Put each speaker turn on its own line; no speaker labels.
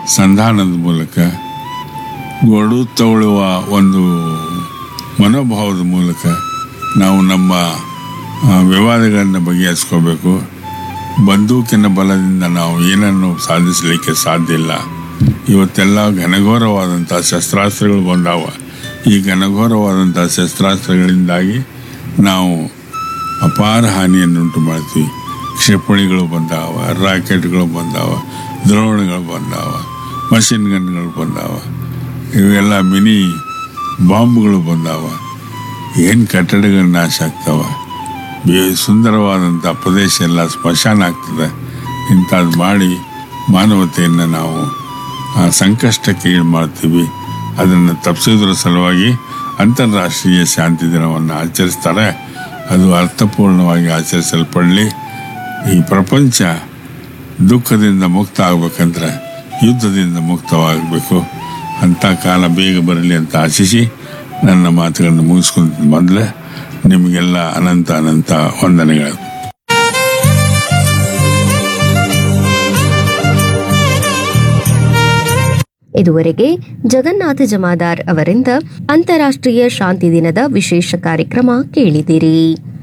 ಸಂಧಾನದ ಮೂಲಕ ಗೊಡು ತಗೊಳ್ಳುವ ಒಂದು ಮನೋಭಾವದ ಮೂಲಕ ನಾವು ನಮ್ಮ ಆ, ವಿವಾದಗಳನ್ನು ಬಗೆಹರಿಸ್ಕೋಬೇಕು ಬಂದೂಕಿನ ಬಲದಿಂದ ನಾವು ಏನನ್ನು ಸಾಧಿಸಲಿಕ್ಕೆ ಸಾಧ್ಯ ಇಲ್ಲ ಇವತ್ತೆಲ್ಲ ಘನಘೋರವಾದಂಥ ಶಸ್ತ್ರಾಸ್ತ್ರಗಳು ಬಂದಾವ ಈ ಘನಘೋರವಾದಂಥ ಶಸ್ತ್ರಾಸ್ತ್ರಗಳಿಂದಾಗಿ ನಾವು ಅಪಾರ ಹಾನಿಯನ್ನುಂಟು ಮಾಡ್ತೀವಿ ಕ್ಷಿಪಣಿಗಳು ಬಂದಾವ ರಾಕೆಟ್ಗಳು ಬಂದಾವ ದ್ರೋಣಗಳು ಬಂದಾವ ಮಷಿನ್ ಗನ್ಗಳು ಬಂದಾವ ಇವೆಲ್ಲ ಮಿನಿ ಬಾಂಬ್ಗಳು ಬಂದಾವ ಏನು ಕಟ್ಟಡಗಳು ನಾಶ ಆಗ್ತಾವ ಬೇ- ಸುಂದರವಾದಂಥ ಪ್ರದೇಶ ಎಲ್ಲ ಸ್ಮಶಾನ ಆಗ್ತದೆ ಇಂಥದ್ದು ಮಾಡಿ ಮಾನವತೆಯನ್ನು ನಾವು ಆ ಸಂಕಷ್ಟಕ್ಕೆ ಈಡು ಮಾಡ್ತೀವಿ ಅದನ್ನು ತಪ್ಪಿಸೋದ್ರ ಸಲುವಾಗಿ ಅಂತಾರಾಷ್ಟ್ರೀಯ ಶಾಂತಿ ದಿನವನ್ನು ಆಚರಿಸ್ತಾರೆ ಅದು ಅರ್ಥಪೂರ್ಣವಾಗಿ ಆಚರಿಸಲ್ಪಡಲಿ ಈ ಪ್ರಪಂಚ ದುಃಖದಿಂದ ಮುಕ್ತ ಆಗ್ಬೇಕಂದ್ರೆ ಯುದ್ಧದಿಂದ ಮುಕ್ತವಾಗಬೇಕು ಅಂಥ ಕಾಲ ಬೇಗ ಬರಲಿ ಅಂತ ಆಶಿಸಿ ನನ್ನ ಮಾತುಗಳನ್ನು ಮುಗಿಸ್ಕೊಂತ ಮೊದಲೇ ನಿಮಗೆಲ್ಲ ಅನಂತ ಅನಂತ ವಂದನೆಗಳು
ಇದುವರೆಗೆ ಜಗನ್ನಾಥ ಜಮಾದಾರ್ ಅವರಿಂದ ಅಂತಾರಾಷ್ಟ್ರೀಯ ಶಾಂತಿ ದಿನದ ವಿಶೇಷ ಕಾರ್ಯಕ್ರಮ ಕೇಳಿದಿರಿ